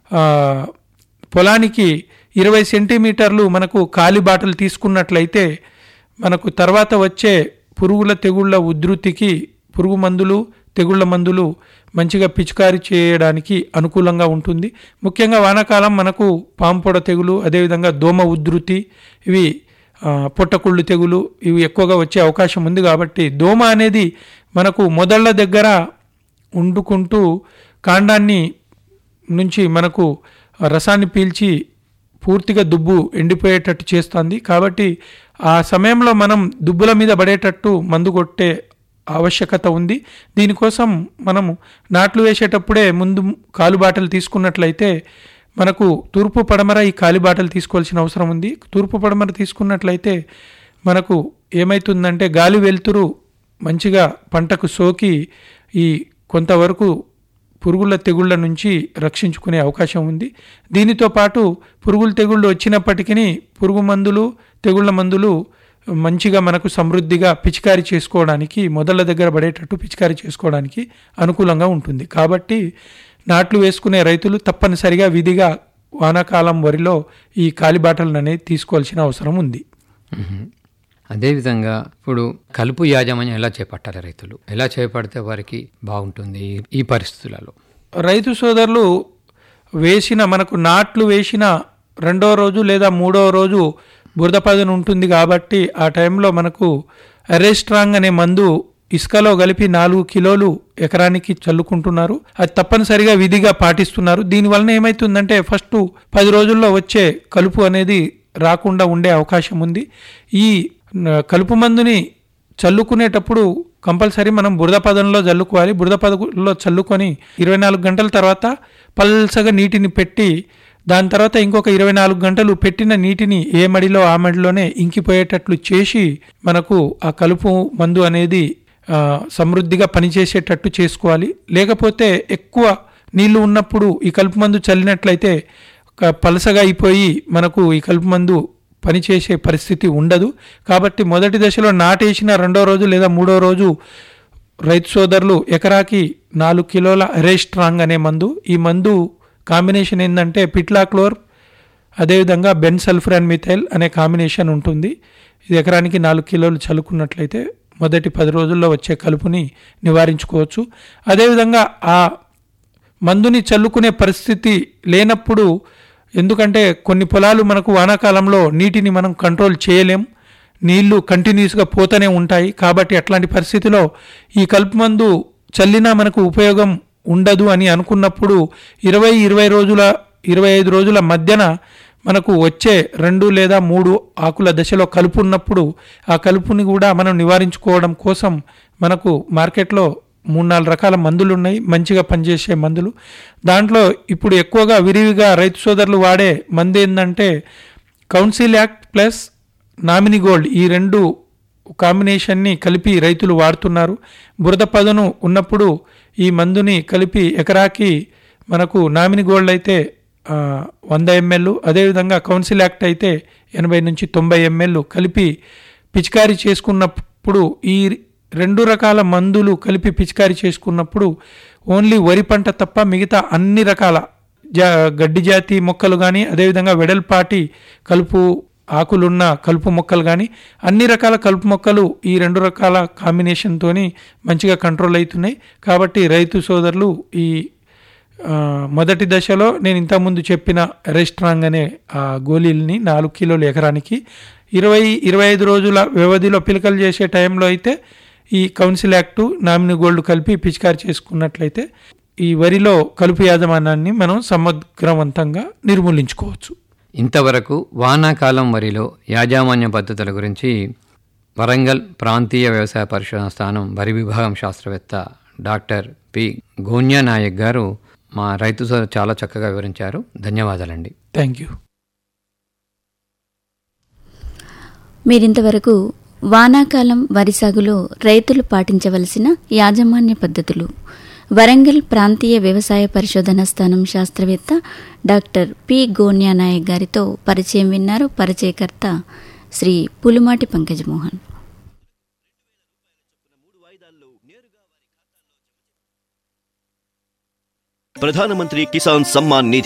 ఆ, పొలానికి ఇరవై సెంటీమీటర్లు మనకు కాలి బాటలు తీసుకున్నట్లయితే మనకు తర్వాత వచ్చే పురుగుల తెగుళ్ళ ఉధృతికి పురుగు మందులు తెగుళ్ళ మందులు మంచిగా పిచికారీ చేయడానికి అనుకూలంగా ఉంటుంది ముఖ్యంగా వానాకాలం మనకు పాంపొడ తెగులు అదేవిధంగా దోమ ఉధృతి ఇవి ఆ, పొట్టకుళ్ళు తెగులు ఇవి ఎక్కువగా వచ్చే అవకాశం ఉంది కాబట్టి దోమ అనేది మనకు మొదళ్ళ దగ్గర వండుకుంటూ కాండాన్ని నుంచి మనకు రసాన్ని పీల్చి పూర్తిగా దుబ్బు ఎండిపోయేటట్టు చేస్తుంది కాబట్టి ఆ సమయంలో మనం దుబ్బుల మీద పడేటట్టు మందు కొట్టే ఆవశ్యకత ఉంది దీనికోసం మనము నాట్లు వేసేటప్పుడే ముందు కాలుబాటలు తీసుకున్నట్లయితే మనకు తూర్పు పడమర ఈ కాలిబాటలు తీసుకోవాల్సిన అవసరం ఉంది తూర్పు పడమర తీసుకున్నట్లయితే మనకు ఏమవుతుందంటే గాలి వెలుతురు మంచిగా పంటకు సోకి ఈ కొంతవరకు పురుగుల తెగుళ్ళ నుంచి రక్షించుకునే అవకాశం ఉంది దీనితో పాటు పురుగుల తెగుళ్ళు వచ్చినప్పటికీ పురుగు మందులు తెగుళ్ళ మందులు మంచిగా మనకు సమృద్ధిగా పిచికారీ చేసుకోవడానికి మొదళ్ళ దగ్గర పడేటట్టు పిచికారీ చేసుకోవడానికి అనుకూలంగా ఉంటుంది కాబట్టి నాట్లు వేసుకునే రైతులు తప్పనిసరిగా విధిగా వానాకాలం వరిలో ఈ కాలిబాటలను అనేది తీసుకోవాల్సిన అవసరం ఉంది మ్మ్. అదేవిధంగా ఇప్పుడు కలుపు యాజమాన్యం ఎలా చేపట్టాలి రైతులు ఎలా చేపడితే వారికి బాగుంటుంది ఈ- ఈ పరిస్థితులలో రైతు సోదరులు వేసిన మనకు నాట్లు వేసిన రెండో రోజు లేదా మూడో రోజు బురద పదన ఉంటుంది కాబట్టి ఆ టైంలో మనకు అరెస్ట్రాంగ్ అనే మందు ఇసుకలో కలిపి నాలుగు కిలోలు ఎకరానికి చల్లుకుంటున్నారు అది తప్పనిసరిగా విధిగా పాటిస్తున్నారు దీనివలన ఏమవుతుందంటే ఫస్ట్ పది రోజుల్లో వచ్చే కలుపు అనేది రాకుండా ఉండే అవకాశం ఉంది ఈ న- కలుపు మందుని చల్లుకునేటప్పుడు కంపల్సరీ మనం బురద పదంలో చల్లుకోవాలి బురద పదంలో చల్లుకొని ఇరవై నాలుగు గంటల తర్వాత పల్సగా నీటిని పెట్టి దాని తర్వాత ఇంకొక ఇరవై నాలుగు గంటలు పెట్టిన నీటిని ఏ మడిలో ఆ మడిలోనే ఇంకిపోయేటట్లు చేసి మనకు ఆ కలుపు మందు అనేది ఆ, సమృద్ధిగా పనిచేసేటట్టు చేసుకోవాలి లేకపోతే ఎక్కువ నీళ్లు ఉన్నప్పుడు ఈ కలుపు మందు చల్లినట్లయితే ఒక పలసగా అయిపోయి మనకు ఈ కలుపు మందు పనిచేసే పరిస్థితి ఉండదు కాబట్టి మొదటి దశలో నాటేసిన రెండో రోజు లేదా మూడో రోజు రైతు సోదరులు ఎకరాకి నాలుగు కిలోల ఎరేస్ట్రాంగ్ అనే మందు ఈ మందు కాంబినేషన్ ఏంటంటే పిట్లాక్లోర్ అదేవిధంగా బెన్ సల్ఫరాన్ మిథైల్ అనే కాంబినేషన్ ఉంటుంది ఇది ఎకరానికి నాలుగు కిలోలు చల్లుకున్నట్లయితే మొదటి పది రోజుల్లో వచ్చే కలుపుని నివారించుకోవచ్చు అదేవిధంగా ఆ మందుని చల్లుకునే పరిస్థితి లేనప్పుడు ఎందుకంటే కొన్ని పొలాలు మనకు వానాకాలంలో నీటిని మనం కంట్రోల్ చేయలేం నీళ్లు కంటిన్యూస్గా పోతూనే ఉంటాయి కాబట్టి అట్లాంటి పరిస్థితిలో ఈ కలుపు మందు చల్లినా మనకు ఉపయోగం ఉండదు అని అనుకున్నప్పుడు ఇరవై ఇరవై రోజుల ఇరవై ఐదు రోజుల మధ్యన మనకు వచ్చే రెండు లేదా మూడు ఆకుల దశలో కలుపు ఉన్నప్పుడు ఆ కలుపుని కూడా మనం నివారించుకోవడం కోసం మనకు మార్కెట్లో మూడు నాలుగు రకాల మందులు ఉన్నాయి మంచిగా పనిచేసే మందులు దాంట్లో ఇప్పుడు ఎక్కువగా విరివిగా రైతు సోదరులు వాడే మందు ఏంటంటే council act plus nominee gold ఈ రెండు కాంబినేషన్ని కలిపి రైతులు వాడుతున్నారు బురద పదను ఉన్నప్పుడు ఈ మందుని కలిపి ఎకరాకి మనకు నామినీ గోల్డ్ అయితే ఆ, వంద ఎంఎల్ అదేవిధంగా కౌన్సిల్ యాక్ట్ అయితే ఎనభై నుంచి తొంభై ఎంఎల్ కలిపి పిచికారీ చేసుకున్నప్పుడు ఈ రెండు రకాల మందులు కలిపి పిచికారీ చేసుకున్నప్పుడు ఓన్లీ వరి పంట తప్ప మిగతా అన్ని రకాల జా గడ్డి జాతి మొక్కలు కానీ అదేవిధంగా వెడల్పాటి కలుపు ఆకులున్న కలుపు మొక్కలు కానీ అన్ని రకాల కలుపు మొక్కలు ఈ రెండు రకాల కాంబినేషన్తోని మంచిగా కంట్రోల్ అవుతున్నాయి కాబట్టి రైతు సోదరులు ఈ ఆ, మొదటి దశలో నేను ఇంతకుముందు చెప్పిన రెస్ట్రాంగ్ అనే ఆ గోళీల్ని నాలుగు కిలోలు ఎకరానికి ఇరవై ఇరవై ఐదు రోజుల వ్యవధిలో పిలకలు చేసే టైంలో అయితే ఈ కౌన్సిల్ యాక్టు నామినీ గోల్డ్ కలిపి పిచికారి చేసుకున్నట్లయితే ఈ వరిలో కలుపు యాజమాన్యాన్ని మనం సమగ్రవంతంగా నిర్మూలించుకోవచ్చు ఇంతవరకు వానాకాలం వరిలో యాజమాన్య పద్ధతుల గురించి వరంగల్ ప్రాంతీయ వ్యవసాయ పరిశోధన స్థానం వరి విభాగం శాస్త్రవేత్త డాక్టర్ పి గోన్యా నాయక్ గారు మా రైతు సోదరు చాలా చక్కగా వివరించారు ధన్యవాదాలండి థ్యాంక్ యూ మీరింతవరకు వానాకాలం వరి సాగులో రైతులు పాటించవలసిన యాజమాన్య పద్ధతులు వరంగల్ ప్రాంతీయ వ్యవసాయ పరిశోధన స్థానం శాస్త్రవేత్త డాక్టర్ పి గోన్యా నాయక్ గారితో పరిచయం విన్నారు పరిచయకర్త శ్రీ పులుమాటి పంకజమోహన్ ప్రధానమంత్రి కిసాన్ సమ్మాన్ నిధి